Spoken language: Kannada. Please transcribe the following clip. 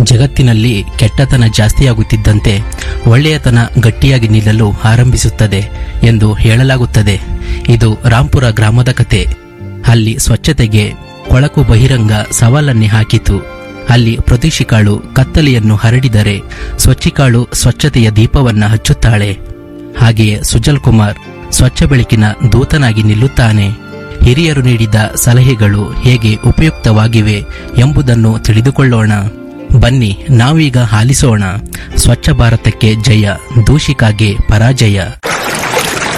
ಜಗತ್ತಿನಲ್ಲಿ ಕೆಟ್ಟತನ ಜಾಸ್ತಿಯಾಗುತ್ತಿದ್ದಂತೆ ಒಳ್ಳೆಯತನ ಗಟ್ಟಿಯಾಗಿ ನಿಲ್ಲಲು ಆರಂಭಿಸುತ್ತದೆ ಎಂದು ಹೇಳಲಾಗುತ್ತದೆ ಇದು ರಾಂಪುರ ಗ್ರಾಮದ ಕತೆ ಅಲ್ಲಿ ಸ್ವಚ್ಛತೆಗೆ ಕೊಳಕು ಬಹಿರಂಗ ಸವಾಲನ್ನೇ ಹಾಕಿತು ಅಲ್ಲಿ ಪ್ರತಿಷಿಕಾಳು ಕತ್ತಲೆಯನ್ನು ಹರಡಿದರೆ ಸ್ವಚ್ಛಿಕಾಳು ಸ್ವಚ್ಛತೆಯ ದೀಪವನ್ನ ಹಚ್ಚುತ್ತಾಳೆ ಹಾಗೆಯೇ ಸುಜಲ್ ಕುಮಾರ್ ಸ್ವಚ್ಛ ಬೆಳಕಿನ ದೂತನಾಗಿ ನಿಲ್ಲುತ್ತಾನೆ ಹಿರಿಯರು ನೀಡಿದ ಸಲಹೆಗಳು ಹೇಗೆ ಉಪಯುಕ್ತವಾಗಿವೆ ಎಂಬುದನ್ನು ತಿಳಿದುಕೊಳ್ಳೋಣ ಬನ್ನಿ ನಾವೀಗ ಆಲಿಸೋಣ ಸ್ವಚ್ಛ ಭಾರತಕ್ಕೆ ಜಯ ದೂಷಿಕಾಗೆ ಪರಾಜಯ